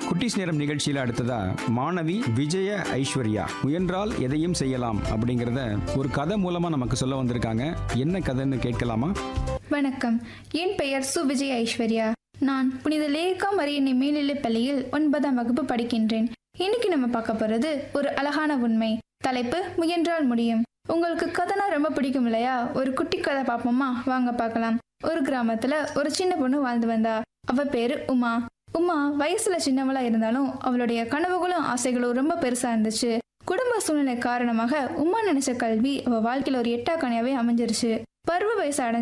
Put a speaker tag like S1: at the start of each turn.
S1: குட்டிஸ் நேரம் நிகழ்ச்சியில் அடுத்ததா மாணவி விஜய ஐஸ்வர்யா முயன்றால் எதையும் செய்யலாம் அப்படிங்கிறத ஒரு கதை மூலமா நமக்கு சொல்ல வந்திருக்காங்க என்ன கதைன்னு கேட்கலாமா
S2: வணக்கம் என் பெயர் சு விஜய் ஐஸ்வர்யா நான் புனித லேகா மரியன்னை மேல்நிலைப் பள்ளியில் ஒன்பதாம் வகுப்பு படிக்கின்றேன் இன்னைக்கு நம்ம பார்க்க போறது ஒரு அழகான உண்மை தலைப்பு முயன்றால் முடியும் உங்களுக்கு கதைனா ரொம்ப பிடிக்கும் இல்லையா ஒரு குட்டி கதை பார்ப்போமா வாங்க பார்க்கலாம் ஒரு கிராமத்துல ஒரு சின்ன பொண்ணு வாழ்ந்து வந்தா அவ பேரு உமா உமா வயசுல சின்னவளா இருந்தாலும் அவளுடைய கனவுகளும் ஆசைகளும் ரொம்ப பெருசா இருந்துச்சு குடும்ப சூழ்நிலை காரணமாக உமா நினைச்ச கல்வி அவ வாழ்க்கையில ஒரு எட்டா கனியாவே அமைஞ்சிருச்சு பருவ வயசு அடைஞ்ச